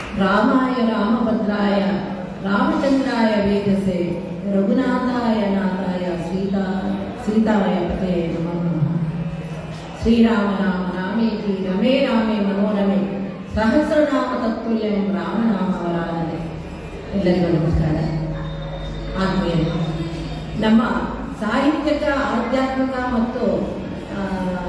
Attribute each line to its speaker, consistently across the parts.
Speaker 1: ರಾಮಾಯ ರಾಮಭದ್ರಾಯ ರಾಮಚಂದ್ರಾಯ ವೇದಸೆ ರಘುನಾಥಾಯ ನಾಥಾಯ ಸೀತಾ ಸೀತಾಯ ಪತೆ ನಮಃ ಶ್ರೀರಾಮ ರಾಮ ರಾಮೇತಿ ರಮೇ ರಾಮೇ ಮನೋರಮೆ ಸಹಸ್ರನಾಮ ತತ್ಪುಲ್ಯಂ ರಾಮನಾಮ ವರಾನನೆ ಎಲ್ಲರಿಗೂ ನಮಸ್ಕಾರ ಆತ್ಮೀಯ ನಮ್ಮ ಸಾಹಿತ್ಯಿಕ ಆಧ್ಯಾತ್ಮಿಕ ಮತ್ತು ಆ,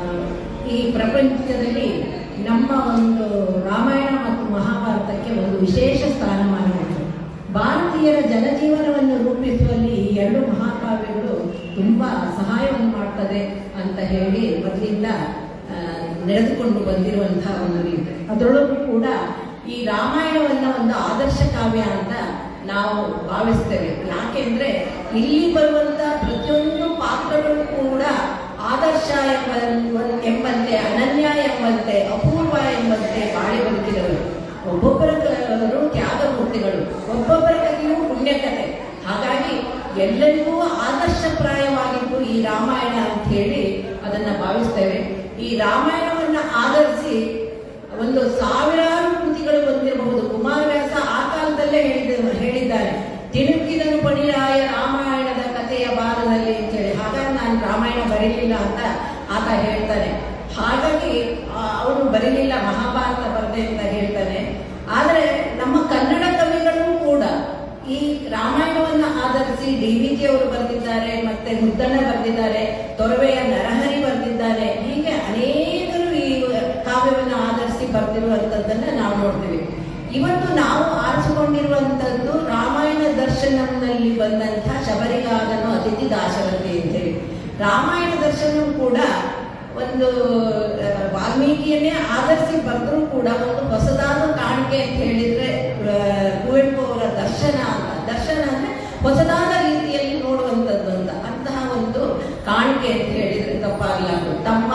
Speaker 1: ಈ ಪ್ರಪಂಚದಲ್ಲಿ ನಮ್ಮ ಒಂದು ರಾಮಾಯಣ ಮತ್ತು ಮಹಾಭಾರತಕ್ಕೆ ಒಂದು ವಿಶೇಷ ಸ್ಥಾನಮಾನ ಉಂಟು ಭಾರತೀಯರ ಜನಜೀವನವನ್ನು ರೂಪಿಸುವಲ್ಲಿ ಈ ಎರಡು ಮಹಾಕಾವ್ಯಗಳು ತುಂಬಾ ಸಹಾಯವನ್ನು ಮಾಡ್ತದೆ ಅಂತ ಹೇಳಿ ಮೊದಲಿಂದ ಆ, ನಡೆದುಕೊಂಡು ಬಂದಿರುವಂತಹ ಒಂದು ರೀತಿ ಅದರೊಳಗೂ ಕೂಡ ಈ ರಾಮಾಯಣವನ್ನ ಒಂದು ಆದರ್ಶ ಕಾವ್ಯ ಅಂತ ನಾವು ಭಾವಿಸ್ತೇವೆ ಯಾಕೆಂದ್ರೆ ಇಲ್ಲಿ ಬರುವಂತ ಪ್ರತಿಯೊಂದು ಪಾತ್ರಗಳು ಕೂಡ ಆದರ್ಶ ಎಂಬ ಎಂಬಂತೆ ಅನನ್ಯ ಎಂಬಂತೆ ಅಪೂರ್ವ ಎಂಬಂತೆ ಬಾಳಿ ಬದುಕಿದವರು ಒಬ್ಬೊಬ್ಬರ ಕಥೆಗಳು ತ್ಯಾಗಮೂರ್ತಿಗಳು ಒಬ್ಬೊಬ್ಬರ ಕಥೆಯೂ ಪುಣ್ಯಕಥೆ ಹಾಗಾಗಿ ಎಲ್ಲರಿಗೂ ಆದರ್ಶಪ್ರಾಯವಾಗಿದ್ದು ಈ ರಾಮಾಯಣ ಅಂತ ಹೇಳಿ ಅದನ್ನ ಭಾವಿಸ್ತೇವೆ ಈ ರಾಮಾಯಣವನ್ನ ಆಧರಿಸಿ ಒಂದು ಸಾವಿರಾರು ಕೃತಿಗಳು ಬಂದಿರಬಹುದು ಕುಮಾರವ್ಯಾಸ ಆ ಕಾಲದಲ್ಲೇ ಹೇಳಿದ ಹೇಳಿದ್ದಾರೆ ತಿಣುಕಿದನು ಪಣಿರಾಯ ರಾಮಾಯಣದ ಕಥೆಯ ಭಾರದಲ್ಲಿ ಅಂತೇಳಿ ಹಾಗಾಗಿ ನಾನು ರಾಮಾಯಣ ಬರೀಲಿಲ್ಲ ಅಂತ ಆತ ಹೇಳ್ತಾನೆ ಹಾಗಾಗಿ ಅವನು ಬರೀಲಿಲ್ಲ ಮಹಾಭಾರತ ಬರದೆ ಅಂತ ಹೇಳ್ತಾನೆ ಆದರೆ ನಮ್ಮ ಕನ್ನಡ ಕವಿಗಳು ಕೂಡ ಈ ರಾಮಾಯಣವನ್ನ ಆಧರಿಸಿ ಡಿ ವಿ ಜಿ ಅವರು ಬರೆದಿದ್ದಾರೆ ಮತ್ತೆ ಮುದ್ದಣ್ಣ ಬರೆದಿದ್ದಾರೆ ತೊರವೆಯ ನರಹರಿ ಬರೆದಿದ್ದಾರೆ ಹೀಗೆ ಅನೇಕರು ಈ ಕಾವ್ಯವನ್ನು ಆಧರಿಸಿ ಬರೆದಿರುವಂತದ್ದನ್ನ ನಾವು ನೋಡ್ತೀವಿ ಇವತ್ತು ನಾವು ಆರಿಸಿಕೊಂಡಿರುವಂತದ್ದು ರಾಮಾಯಣ ದರ್ಶನಂನಲ್ಲಿ ಬಂದಂಥ ಶಬರಿಗಾದನು ಅತಿಥಿ ದಾಶರಥಿ ಅಂತೇಳಿ ರಾಮಾಯಣ ದರ್ಶನ ಕೂಡ ಒಂದು ಆ, ವಾಲ್ಮೀಕಿಯನ್ನೇ ಆಧರಿಸಿ ಬರೆದ್ರು ಕೂಡ ಒಂದು ಹೊಸದಾದ ಕಾಣಿಕೆ ಅಂತ ಹೇಳಿದ್ರೆ ಆ, ಕುವೆಂಪು ಅವರ ದರ್ಶನ ಅಂತ ದರ್ಶನ ಅಂದ್ರೆ ಹೊಸದಾದ ರೀತಿಯಲ್ಲಿ ನೋಡುವಂಥದ್ದು ಅಂತ ಅಂತಹ ಒಂದು ಕಾಣಿಕೆ ಅಂತ ಹೇಳಿದ್ರೆ ತಪ್ಪಾಗಲಾರದು ತಮ್ಮ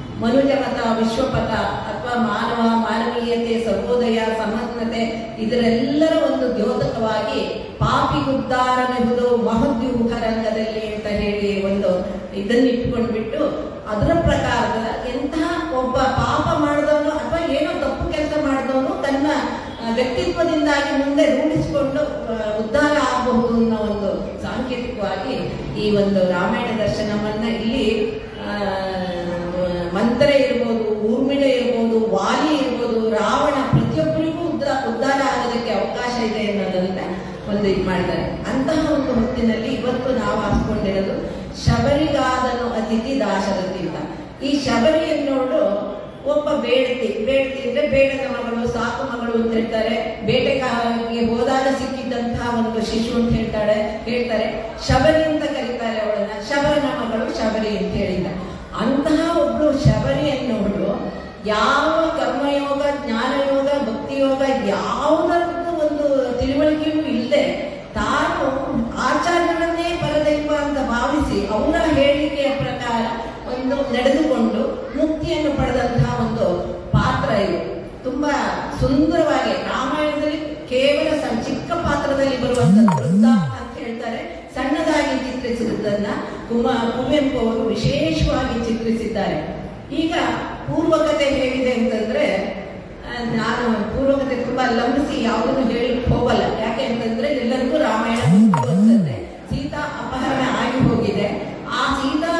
Speaker 1: ಮನುಜಪಥ ವಿಶ್ವಪಥ ಅಥವಾ ಮಾನವ ಮಾನವೀಯತೆ ಸರ್ವೋದಯ ಸಮಗ್ನತೆ ಇದರೆಲ್ಲರ ಒಂದು ದ್ಯೋತಕವಾಗಿ ಪಾಪಿ ಉದ್ಧಾರನೆಹುದು ಮಹದ್ಯೂಹ ರಂಗದಲ್ಲಿ ಅಂತ ಹೇಳಿ ಒಂದು ಇದನ್ನ ಇಟ್ಕೊಂಡ್ಬಿಟ್ಟು ಅದರ ಪ್ರಕಾರದ ಎಂತಹ ಒಬ್ಬ ಪಾಪ ಮಾಡಿದವನು ಅಥವಾ ಏನೋ ತಪ್ಪು ಕೆಲಸ ಮಾಡಿದವನು ತನ್ನ ಆ, ವ್ಯಕ್ತಿತ್ವದಿಂದಾಗಿ ಮುಂದೆ ರೂಢಿಸಿಕೊಂಡು ಆ, ಉದ್ಧಾರ ಆಗಬಹುದು ಅನ್ನೋ ಒಂದು ಸಾಂಕೇತಿಕವಾಗಿ ಈ ಒಂದು ರಾಮಾಯಣ ದರ್ಶನವನ್ನ ಇಲ್ಲಿ ಆ, ಮಂತ್ರ ಇರ್ಬೋದು ಊರ್ಮಿಳ ಇರ್ಬೋದು ವಾಲಿ ಇರ್ಬೋದು ರಾವಣ ಪ್ರತಿಯೊಬ್ಬರಿಗೂ ಉದ್ದ ಉದ್ಧಾರ ಆಗೋದಕ್ಕೆ ಅವಕಾಶ ಇದೆ ಅನ್ನೋದಂತ ಒಂದು ಇದು ಮಾಡಿದ್ದಾರೆ ಅಂತಹ ಒಂದು ಹೊತ್ತಿನಲ್ಲಿ ಇವತ್ತು ನಾವು ಹಾಸ್ಕೊಂಡಿರೋದು ಶಬರಿಗಾದನು ಅತಿಥಿ ದಾಶರಥಿ ಅಂತ ಈ ಶಬರಿ ಎನ್ನೋಳು ಒಬ್ಬ ಬೇಡತಿ ಬೇಡತಿ ಅಂದ್ರೆ ಬೇಡದ ಮಗಳು ಸಾಕು ಮಗಳು ಅಂತ ಹೇಳ್ತಾರೆ ಬೇಟೆಗಾರರಿಗೆ ಹೋದಾಗ ಸಿಕ್ಕಿದ್ದಂತಹ ಒಂದು ಶಿಶು ಅಂತ ಹೇಳ್ತಾಳೆ ಹೇಳ್ತಾರೆ ಶಬರಿ ಅಂತ ಕರೀತಾರೆ ಅವಳನ್ನ ಶಬರನ ಮಗಳು ಶಬರಿ ಅಂತ ಹೇಳಿದ ಅಂತಹ ಒಬ್ಳು ಶಬರಿ ಅನ್ನೋಳು ಯಾವ ಕರ್ಮಯೋಗ ಜ್ಞಾನಯೋಗ ಭಕ್ತಿಯೋಗ ಯಾವುದರದ್ದು ಒಂದು ತಿಳುವಳಿಕೆಯೂ ಇಲ್ಲದೆ ತಾನು ಆಚಾರ್ಯರನ್ನೇ ಪರದೈವ ಅಂತ ಭಾವಿಸಿ ಅವರ ಹೇಳಿಕೆಯ ಪ್ರಕಾರ ಒಂದು ನಡೆದುಕೊಂಡು ಮುಕ್ತಿಯನ್ನು ಪಡೆದಂತಹ ಒಂದು ಪಾತ್ರ ಇದು ತುಂಬಾ ಸುಂದರವಾಗಿ ರಾಮಾಯಣದಲ್ಲಿ ಕೇವಲ ಸಣ್ಣ ಚಿಕ್ಕ ಪಾತ್ರದಲ್ಲಿ ಬರುವಂತಹ ವೃತ್ತ ಅಂತ ಹೇಳ್ತಾರೆ ಸಣ್ಣದಾಗಿ ಚಿತ್ರಿಸಿರುವುದನ್ನ ಕುಮ ಕುವೆಂಪು ಅವರು ವಿಶೇಷವಾಗಿ ಚಿತ್ರಿಸಿದ್ದಾರೆ ಈಗ ಪೂರ್ವಕತೆ ಹೇಗಿದೆ ಅಂತಂದ್ರೆ ಆ, ನಾನು ಪೂರ್ವಕತೆ ತುಂಬಾ ಲಂಬಿಸಿ ಯಾವುದನ್ನು ಹೇಳಿ ಹೋಗಲ್ಲ ಯಾಕೆ ಅಂತಂದ್ರೆ ಎಲ್ಲರಿಗೂ ರಾಮಾಯಣ ಗೊತ್ತು ಅಂತಂದ್ರೆ ಸೀತಾ ಅಪಹರಣ ಆಗಿ ಹೋಗಿದೆ ಆ ಸೀತಾ